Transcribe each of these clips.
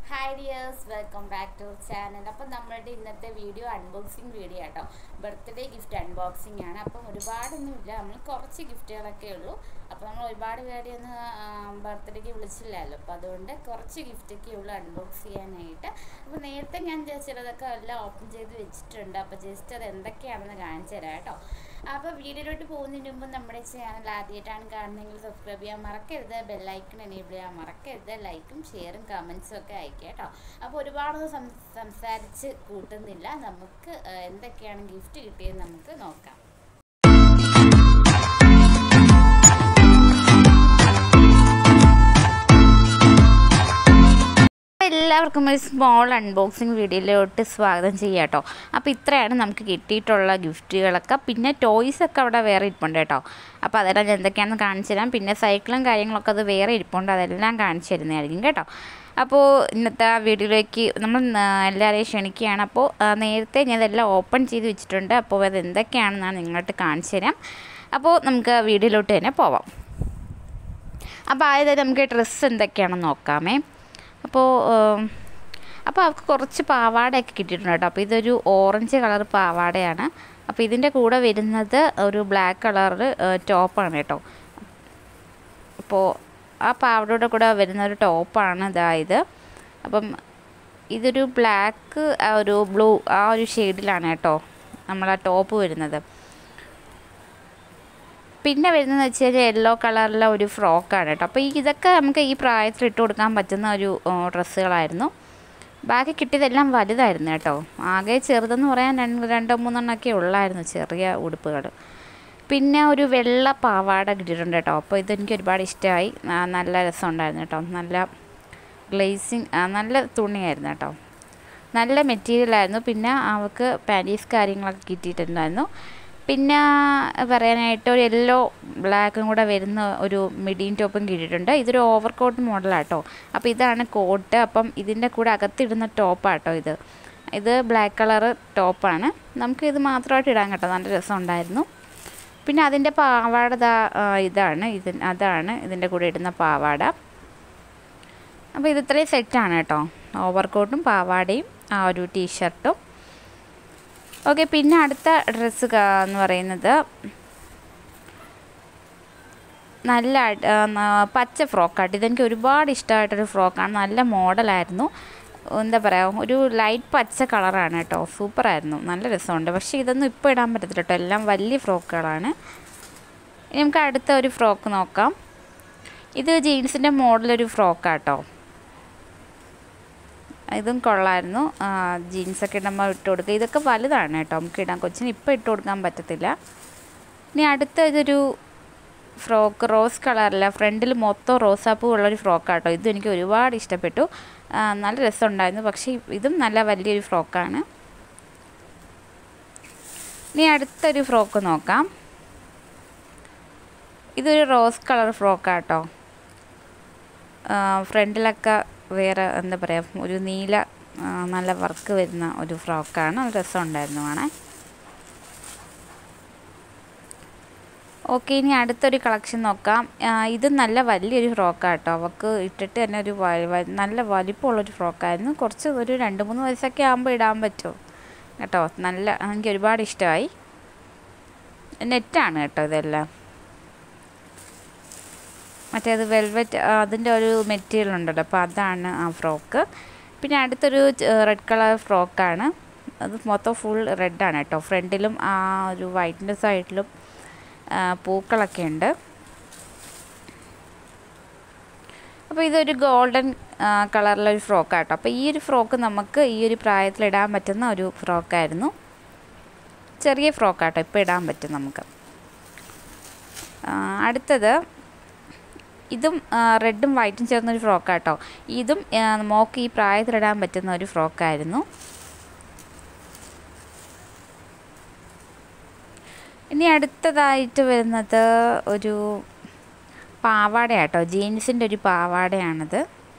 hi dears welcome back to channel അപ്പം നമ്മളുടെ ഇന്നത്തെ വീഡിയോ അൺബോക്സിങ് വീഡിയോ ആട്ടോ ബർത്ത്ഡേ ഗിഫ്റ്റ് അൺബോക്സിങ് ആണ് അപ്പം ഒരുപാടൊന്നുമില്ല നമ്മൾ കുറച്ച് ഗിഫ്റ്റുകളൊക്കെ ഉള്ളൂ അപ്പോൾ നമ്മൾ ഒരുപാട് പേരെയൊന്നും ബർത്ത്ഡേക്ക് വിളിച്ചില്ലല്ലോ അപ്പോൾ അതുകൊണ്ട് കുറച്ച് ഗിഫ്റ്റൊക്കെ ഉള്ളൂ അൺബോക്സ് ചെയ്യാനായിട്ട് അപ്പോൾ നേരത്തെ ഞാൻ ചിലതൊക്കെ എല്ലാം ഓപ്പൺ ചെയ്ത് വെച്ചിട്ടുണ്ട് അപ്പോൾ ജസ്റ്റ് അത് എന്തൊക്കെയാണെന്ന് കാണിച്ചു തരാം കേട്ടോ അപ്പോൾ വീഡിയോയിലോട്ട് പോകുന്നതിന് മുമ്പ് നമ്മുടെ ചാനൽ ആദ്യമായിട്ടാണ് കാണുന്നതെങ്കിൽ സബ്സ്ക്രൈബ് ചെയ്യാൻ മറക്കരുത് ബെല്ലൈക്കൺ എനേബിൾ ചെയ്യാൻ മറക്കരുത് ലൈക്കും ഷെയറും കമൻസും ഒക്കെ അയക്കുക കേട്ടോ അപ്പോൾ ഒരുപാട് സം സംസാരിച്ച് കൂട്ടുന്നില്ല നമുക്ക് ആ, എന്തൊക്കെയാണ് ഗിഫ്റ്റ് കിട്ടിയത് നമുക്ക് നോക്കാം എല്ലാവർക്കും ഒരു സ്മോൾ അൺബോക്സിങ് വീഡിയോയിലോട്ട് സ്വാഗതം ചെയ്യാം കേട്ടോ അപ്പോൾ ഇത്രയാണ് നമുക്ക് കിട്ടിയിട്ടുള്ള ഗിഫ്റ്റുകളൊക്കെ പിന്നെ ടോയ്സ് ഒക്കെ അവിടെ വേറെ ഇരിപ്പുണ്ട് കേട്ടോ അപ്പോൾ അതെല്ലാം ഞാൻ എന്തൊക്കെയാണെന്ന് കാണിച്ചു തരാം പിന്നെ സൈക്കിളും കാര്യങ്ങളൊക്കെ അത് വേറെ ഇരിപ്പുണ്ട് അതെല്ലാം കാണിച്ചു തരുന്നതായിരിക്കും കേട്ടോ അപ്പോൾ ഇന്നത്തെ ആ വീഡിയോയിലേക്ക് നമ്മൾ ആ, എല്ലാവരെയും ക്ഷണിക്കുകയാണ് അപ്പോൾ ആ, നേരത്തെ ഞാൻ ഇതെല്ലാം ഓപ്പൺ ചെയ്ത് വെച്ചിട്ടുണ്ട് അപ്പോൾ അത് എന്തൊക്കെയാണെന്നാണ് നിങ്ങളോട്ട് കാണിച്ചു തരാം അപ്പോൾ നമുക്ക് വീഡിയോയിലോട്ട് തന്നെ പോവാം അപ്പോൾ ആദ്യം നമുക്ക് ഡ്രസ്സ് എന്തൊക്കെയാണെന്ന് നോക്കാമേ അപ്പോൾ ഉം, അപ്പോൾ അവർക്ക് കുറച്ച് പാവാടയൊക്കെ കിട്ടിയിട്ടുണ്ട് കേട്ടോ അപ്പോൾ ഇതൊരു ഓറഞ്ച് കളർ പാവാടയാണ് അപ്പോൾ ഇതിൻ്റെ കൂടെ വരുന്നത് ഒരു ബ്ലാക്ക് കളർ ടോപ്പാണ് കേട്ടോ അപ്പോൾ ആ പാവടയുടെ കൂടെ വരുന്ന ഒരു ടോപ്പാണ് ഇതായത് അപ്പം ഇതൊരു ബ്ലാക്ക് ഒരു ബ്ലൂ ആ ഒരു ഷെയ്ഡിലാണ് കേട്ടോ നമ്മൾ ആ ടോപ്പ് വരുന്നത് പിന്നെ വരുന്നതെന്ന് വെച്ച് കഴിഞ്ഞാൽ യെല്ലോ കളറിലെ ഒരു ഫ്രോക്കാണ് കേട്ടോ അപ്പോൾ ഈ ഇതൊക്കെ നമുക്ക് ഈ പ്രായത്തിൽ ഇട്ട് കൊടുക്കാൻ പറ്റുന്ന ഒരു ഡ്രസ്സുകളായിരുന്നു ബാക്കി കിട്ടിയതെല്ലാം വലുതായിരുന്നു കേട്ടോ ആകെ ചെറുതെന്ന് പറയാൻ രണ്ട് രണ്ടോ മൂന്നെണ്ണമൊക്കെ ഉള്ളായിരുന്നു ചെറിയ ഉടുപ്പുകൾ പിന്നെ ഒരു വെള്ള പാവാട കിട്ടിയിട്ടുണ്ട് കേട്ടോ അപ്പോൾ ഇതെനിക്ക് ഒരുപാട് ഇഷ്ടമായി ആ, നല്ല രസമുണ്ടായിരുന്നു കേട്ടോ നല്ല ഗ്ലേസിങ് നല്ല തുണിയായിരുന്നു കേട്ടോ നല്ല മെറ്റീരിയലായിരുന്നു പിന്നെ അവൾക്ക് പാൻറ്റീസ് കാര്യങ്ങളൊക്കെ കിട്ടിയിട്ടുണ്ടായിരുന്നു പിന്നെ പറയാനായിട്ട് ഒരു യെല്ലോ ബ്ലാക്കും കൂടെ വരുന്ന ഒരു മിഡിയും ടോപ്പും കിട്ടിയിട്ടുണ്ട് ഇതൊരു ഓവർ കോട്ട് മോഡലാട്ടോ അപ്പോൾ ഇതാണ് കോട്ട് അപ്പം ഇതിൻ്റെ കൂടെ അകത്തിടുന്ന ടോപ്പാട്ടോ ഇത് ഇത് ബ്ലാക്ക് കളറ് ടോപ്പാണ് നമുക്ക് ഇത് മാത്രമായിട്ട് ഇടാൻ കേട്ടോ നല്ല രസമുണ്ടായിരുന്നു പിന്നെ അതിൻ്റെ പാവാട ദാ, ആ, ഇതാണ് ഇത് അതാണ് ഇതിൻ്റെ കൂടെ ഇടുന്ന പാവാട അപ്പോൾ ഇത് ഇത്രയും സെറ്റാണ് കേട്ടോ ഓവർ കോട്ടും പാവാടയും ആ ഒരു ടീഷർട്ടും ഓക്കെ പിന്നെ അടുത്ത ഡ്രസ്സ് എന്ന് പറയുന്നത് നല്ല അടി- ആ, ന- പച്ച ഫ്രോക്കാട്ട് ഇതെനിക്ക് ഒരുപാട് ഇഷ്ടമായിട്ടൊരു ഫ്രോക്കാണ് നല്ല മോഡലായിരുന്നു എന്താ പറയുക ഒരു ലൈറ്റ് പച്ച കളറാണ് കേട്ടോ സൂപ്പറായിരുന്നു നല്ല രസമുണ്ട് പക്ഷേ ഇതൊന്നും ഇപ്പോൾ ഇടാൻ പറ്റത്തില്ല കേട്ടോ എല്ലാം വലിയ ഫ്രോക്കുകളാണ് ഇനി നമുക്ക് അടുത്ത ഒരു ഫ്രോക്ക് നോക്കാം ഇത് ജീൻസിൻ്റെ മോഡലൊരു ഫ്രോക്കാട്ടോ ഇതും കൊള്ളായിരുന്നു ജീൻസൊക്കെ ഇടുമ്പോൾ ഇട്ട് കൊടുക്കുക ഇതൊക്കെ വലുതാണ് കേട്ടോ നമുക്ക് ഇടാൻ കൊച്ചിന് ഇപ്പോൾ ഇട്ട് കൊടുക്കാൻ പറ്റത്തില്ല ഇനി അടുത്ത ഇതൊരു ഫ്രോക്ക് റോസ് കളറില്ല ഫ്രണ്ടിൽ മൊത്തം റോസാപ്പൂ ഉള്ളൊരു ഫ്രോക്കാട്ടോ ഇതും എനിക്ക് ഒരുപാട് ഇഷ്ടപ്പെട്ടു ആ, നല്ല രസമുണ്ടായിരുന്നു പക്ഷേ ഇതും നല്ല വലിയൊരു ഫ്രോക്കാണ് ഇനി അടുത്തൊരു ഫ്രോക്ക് നോക്കാം ഇതൊരു റോസ് കളർ ഫ്രോക്കാട്ടോ ഫ്രണ്ടിലൊക്കെ വേറെ എന്താ പറയുക ഒരു നീല ആ, നല്ല വർക്ക് വരുന്ന ഒരു ഫ്രോക്കാണ് അത് രസമുണ്ടായിരുന്നു കാണാൻ ഓക്കെ ഇനി അടുത്തൊരു കളക്ഷൻ നോക്കാം ആ, ഇത് നല്ല വലിയൊരു ഫ്രോക്കാണ് കേട്ടോ അവൾക്ക് ഇട്ടിട്ട് തന്നെ ഒരു വ- വ- നല്ല വലിപ്പമുള്ളൊരു ഫ്രോക്കായിരുന്നു കുറച്ച് ഒരു രണ്ട് മൂന്ന് വയസ്സൊക്കെ ആകുമ്പോൾ ഇടാൻ പറ്റുമോ കേട്ടോ നല്ല എനിക്ക് ഒരുപാട് ഇഷ്ടമായി നെറ്റാണ് കേട്ടോ ഇതെല്ലാം മറ്റേത് വെൽവെറ്റ് അതിൻ്റെ ഒരു മെറ്റീരിയൽ ഉണ്ടല്ലോ അപ്പോൾ അതാണ് ആ ഫ്രോക്ക് പിന്നെ അടുത്തൊരു റെഡ് കളർ ഫ്രോക്കാണ് അത് മൊത്തം ഫുൾ റെഡാണ് കേട്ടോ ഫ്രണ്ടിലും ആ ഒരു വൈറ്റിൻ്റെ സൈഡിലും ആ, പൂക്കളൊക്കെ ഉണ്ട് അപ്പോൾ ഇതൊരു ഗോൾഡൻ കളറിലൊരു ഫ്രോക്കാട്ടോ അപ്പോൾ ഈ ഒരു ഫ്രോക്ക് നമുക്ക് ഈ ഒരു പ്രായത്തിൽ ഇടാൻ പറ്റുന്ന ഒരു ഫ്രോക്കായിരുന്നു ചെറിയ ഫ്രോക്കാട്ടോ ഇപ്പോൾ ഇടാൻ പറ്റും നമുക്ക് ആ, അടുത്തത് ഇതും റെഡും വൈറ്റും ചേർന്നൊരു ഫ്രോക്കാട്ടോ ഇതും ആ, മോക്ക് ഈ പ്രായത്തിലിടാൻ പറ്റുന്ന ഒരു ഫ്രോക്കായിരുന്നു ഇനി അടുത്തതായിട്ട് വരുന്നത് ഒരു പാവാടയാട്ടോ ജീൻസിൻ്റെ ഒരു പാവാടയാണിത്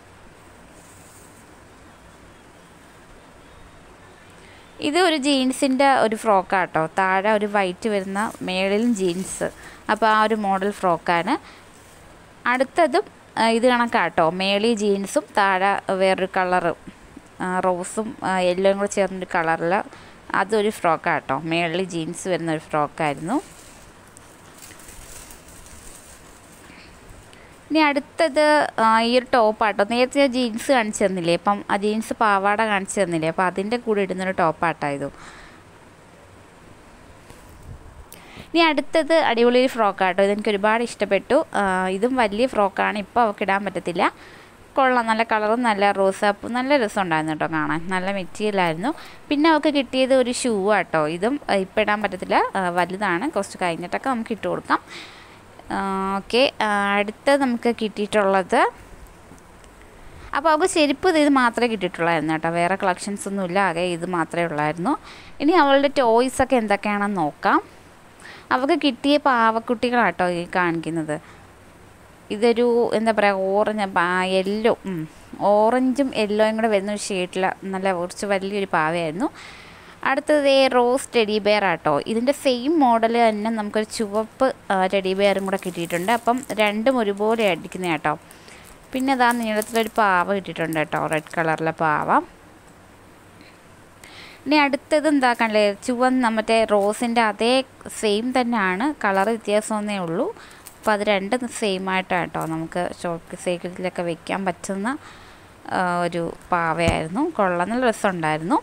ഇത് ഒരു ജീൻസിൻ്റെ ഒരു ഫ്രോക്കാട്ടോ താഴെ ഒരു വൈറ്റ് വരുന്ന മേളിലും ജീൻസ് അപ്പോൾ ആ ഒരു മോഡൽ ഫ്രോക്കാണ് അടുത്തതും ആ, ഇത് കണക്കാട്ടോ മേളി ജീൻസും താഴെ വേറൊരു കളറ് റോസും യെല്ലോയും കൂടെ ചേർന്നൊരു കളറിൽ അതൊരു ഫ്രോക്കാട്ടോ മേളിൽ ജീൻസ് വരുന്ന ഒരു ഫ്രോക്കായിരുന്നു ഇനി അടുത്തത് ആ, ഈ ഒരു ടോപ്പാട്ടോ നേരത്തെ ഞാൻ ജീൻസ് കാണിച്ചു തന്നില്ലേ അപ്പം ആ ജീൻസ് പാവാട കാണിച്ചു തന്നില്ലേ അപ്പം അതിൻ്റെ കൂടെ ഇടുന്നൊരു ടോപ്പാട്ടോ ഇത് ഇനി അടുത്തത് അടിപൊളി ഒരു ഫ്രോക്കാട്ടോ ഇതെനിക്ക് ഒരുപാട് ഇഷ്ടപ്പെട്ടു ആ, ഇതും വലിയ ഫ്രോക്കാണ് ഇപ്പോൾ അവൾക്ക് ഇടാൻ പറ്റത്തില്ല കൊള്ളാം നല്ല കളറും നല്ല റോസാപ്പും നല്ല രസമുണ്ടായിരുന്നു കേട്ടോ കാണാൻ നല്ല മെറ്റീരിയലായിരുന്നു പിന്നെ അവൾക്ക് കിട്ടിയത് ഒരു ഷൂ ആട്ടോ ഇതും ആ, ഇപ്പം ഇടാൻ പറ്റത്തില്ല ആ, വലുതാണ് കുറച്ച് കഴിഞ്ഞിട്ടൊക്കെ നമുക്ക് ഇട്ട് കൊടുക്കാം ഓക്കെ അടുത്ത നമുക്ക് കിട്ടിയിട്ടുള്ളത് അപ്പോൾ അവൾക്ക് ചെരുപ്പ് ഇത് മാത്രമേ കിട്ടിയിട്ടുള്ളായിരുന്നു കേട്ടോ വേറെ കളക്ഷൻസ് ഒന്നുമില്ല ആകെ ഇത് മാത്രമേ ഉള്ളായിരുന്നു ഇനി അവളുടെ ടോയ്സ് ഒക്കെ എന്തൊക്കെയാണെന്ന് നോക്കാം അവൾക്ക് കിട്ടിയ പാവക്കുട്ടികളാട്ടോ ഈ കാണിക്കുന്നത് ഇതൊരു എന്താ പറയുക ഓറഞ്ച് യെല്ലോ ഓറഞ്ചും യെല്ലോയും കൂടെ വരുന്ന ഒരു ഷെയ്ഡിൽ നല്ല കുറച്ച് വലിയൊരു പാവയായിരുന്നു അടുത്തത് റോസ് ടെഡി ബെയർ ആട്ടോ ഇതിൻ്റെ സെയിം മോഡൽ തന്നെ നമുക്കൊരു ചുവപ്പ് ടെഡി ബെയറും കൂടെ കിട്ടിയിട്ടുണ്ട് അപ്പം രണ്ടും ഒരുപോലെ അടിക്കുന്ന കേട്ടോ പിന്നെ അതാ നീളത്തിലൊരു പാവ കിട്ടിയിട്ടുണ്ട് കേട്ടോ റെഡ് കളറിലെ പാവ ഇനി അടുത്തത് എന്താക്കണ്ടേ ചുവന്ന മറ്റേ റോസിൻ്റെ അതേ സെയിം തന്നെയാണ് കളർ വ്യത്യാസമൊന്നേ ഉള്ളൂ അപ്പോൾ അത് രണ്ടും സെയിം ആയിട്ടാണ് കേട്ടോ നമുക്ക് ഷോപ്പ് സൈക്കിളിലൊക്കെ വെക്കാൻ പറ്റുന്ന ആ, ഒരു പാവയായിരുന്നു കൊള്ളാം നല്ല രസമുണ്ടായിരുന്നു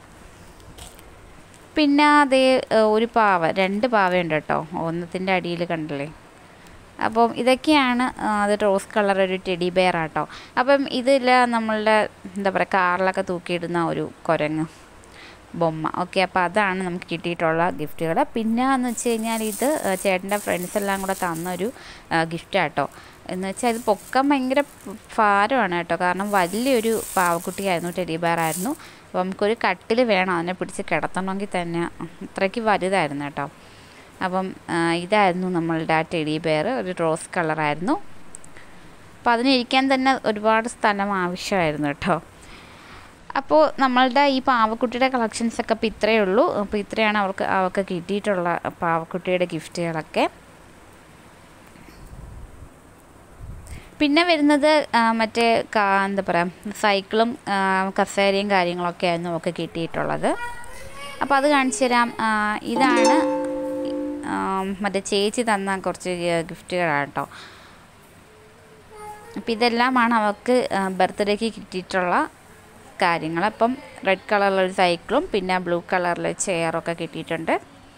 പിന്നെ അതേ ആ, ഒരു പാവ രണ്ട് പാവയുണ്ട് കേട്ടോ ഒന്നത്തിൻ്റെ അടിയിൽ കണ്ടില്ലേ അപ്പം ഇതൊക്കെയാണ് ആ, അത് റോസ് കളർ ഒരു ടെഡി ബെയർ ആട്ടോ അപ്പം ഇതിൽ നമ്മളുടെ എന്താ പറയുക കാറിലൊക്കെ തൂക്കിയിടുന്ന ഒരു കുരങ്ങ് ബൊമ്മ ഓക്കെ അപ്പോൾ അതാണ് നമുക്ക് കിട്ടിയിട്ടുള്ള ഗിഫ്റ്റുകൾ പിന്നെ എന്ന് വെച്ച് കഴിഞ്ഞാൽ ഇത് ആ, ചേട്ടൻ്റെ ഫ്രണ്ട്സ് എല്ലാം കൂടെ തന്നൊരു ഗിഫ്റ്റാട്ടോ എന്ന് വെച്ചാൽ ഇത് പൊക്കം ഭയങ്കര ഭാരമാണ് കേട്ടോ കാരണം വലിയൊരു പാവക്കുട്ടിയായിരുന്നു ടെഡി ബെയർ ആയിരുന്നു അപ്പോൾ നമുക്കൊരു കട്ടിൽ വേണം അതിനെ പിടിച്ച് കിടത്തണമെങ്കിൽ തന്നെ അത്രയ്ക്ക് വലുതായിരുന്നു കേട്ടോ അപ്പം ആ, ഇതായിരുന്നു നമ്മളുടെ ആ ടെഡി ബെയർ ഒരു റോസ് കളറായിരുന്നു അപ്പോൾ അതിനിരിക്കാൻ തന്നെ ഒരുപാട് സ്ഥലം ആവശ്യമായിരുന്നു കേട്ടോ അപ്പോൾ നമ്മളുടെ ഈ പാവക്കുട്ടിയുടെ കളക്ഷൻസ് ഒക്കെ ഇപ്പോൾ ഇത്രയേ ഉള്ളൂ അപ്പോൾ ഇത്രയാണ് അവർക്ക് അവർക്ക് കിട്ടിയിട്ടുള്ള പാവക്കുട്ടിയുടെ ഗിഫ്റ്റുകളൊക്കെ പിന്നെ വരുന്നത് ആ, മറ്റേ കാ എന്താ പറയുക സൈക്കിളും ആ, കസേരയും കാര്യങ്ങളൊക്കെ ആയിരുന്നു അവർക്ക് കിട്ടിയിട്ടുള്ളത് അപ്പോൾ അത് കാണിച്ചു തരാം ആ, ഇതാണ് ആ, മറ്റേ ചേച്ചി തന്ന കുറച്ച് ഗിഫ്റ്റുകളാണ് കേട്ടോ അപ്പോൾ ഇതെല്ലാമാണ് അവൾക്ക് ബർത്ത്ഡേക്ക് കിട്ടിയിട്ടുള്ള കാര്യങ്ങൾ അപ്പം റെഡ് കളറിലൊരു സൈക്കിളും പിന്നെ ബ്ലൂ കളറിൽ ചെയറൊക്കെ കിട്ടിയിട്ടുണ്ട്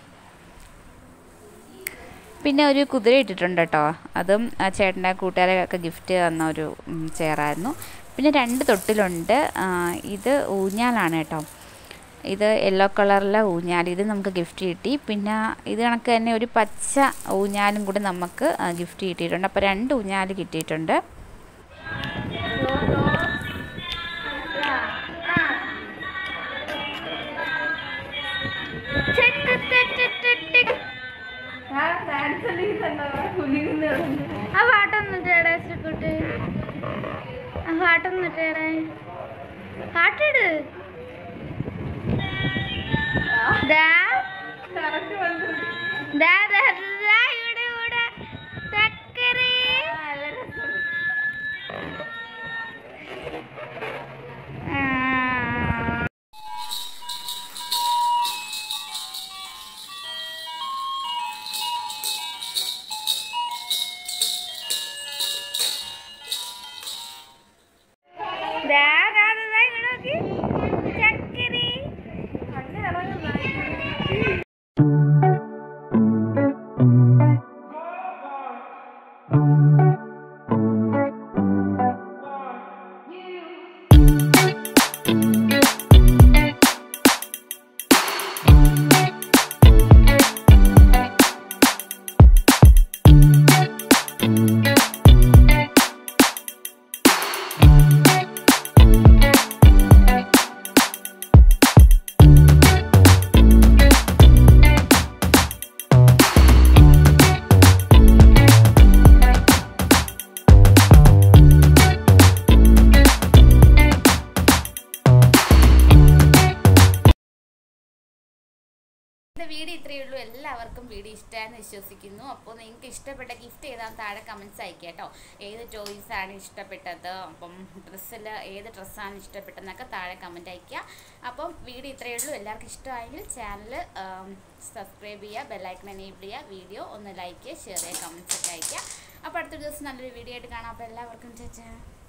പിന്നെ ഒരു കുതിര ഇട്ടിട്ടുണ്ട് കേട്ടോ അതും ആ ചേട്ടൻ്റെ കൂട്ടുകാരൊക്കെ ഗിഫ്റ്റ് തന്ന ഒരു ഉം, ചെയറായിരുന്നു പിന്നെ രണ്ട് തൊട്ടിലുണ്ട് ആ, ഇത് ഊഞ്ഞാലാണ് കേട്ടോ ഇത് യെല്ലോ കളറിലെ ഊഞ്ഞാൽ ഇത് നമുക്ക് ഗിഫ്റ്റ് കിട്ടി പിന്നെ ഇത് കണക്ക് തന്നെ ഒരു പച്ച ഊഞ്ഞാലും കൂടി നമുക്ക് ഗിഫ്റ്റ് കിട്ടിയിട്ടുണ്ട് അപ്പോൾ രണ്ട് ഊഞ്ഞാൽ കിട്ടിയിട്ടുണ്ട് ആ പാട്ടൊന്നിട്ടേടെ കുട്ടി ആ പാട്ടൊന്നിട്ടേടെ പാട്ടിട് ദാ ദാ ദാ ദാ ഇവിടെ ഇവിടെ ചക്കരേ ആ ദാ ദാ ദാ ദാ ഇവിടെ നോക്ക് ചക്കരേ ഇത്രയേ ഉള്ളൂ എല്ലാവർക്കും വീഡിയോ ഇഷ്ടമായെന്ന് വിശ്വസിക്കുന്നു അപ്പോൾ നിങ്ങൾക്ക് ഇഷ്ടപ്പെട്ട ഗിഫ്റ്റ് ചെയ്താൽ താഴെ കമൻസ് അയക്കുക കേട്ടോ ഏത് ചോയ്സ് ആണ് ഇഷ്ടപ്പെട്ടത് അപ്പം ഡ്രസ്സിൽ ഏത് ഡ്രസ്സാണ് ഇഷ്ടപ്പെട്ടതെന്നൊക്കെ താഴെ കമൻറ്റ് അയക്കുക അപ്പം വീഡിയോ ഇത്രയേ ഉള്ളൂ എല്ലാവർക്കും ഇഷ്ടമായെങ്കിൽ ചാനൽ സബ്സ്ക്രൈബ് ചെയ്യുക ബെല്ലൈക്കൺ എനേബിൾ ചെയ്യുക വീഡിയോ ഒന്ന് ലൈക്ക് ചെയ്യുക ഷെയർ ചെയ്യുക കമൻസ് ഒക്കെ അയക്കുക അപ്പോൾ അടുത്ത ദിവസം നല്ലൊരു വീഡിയോ ആയിട്ട് കാണാം അപ്പോൾ എല്ലാവർക്കും ചേച്ചാ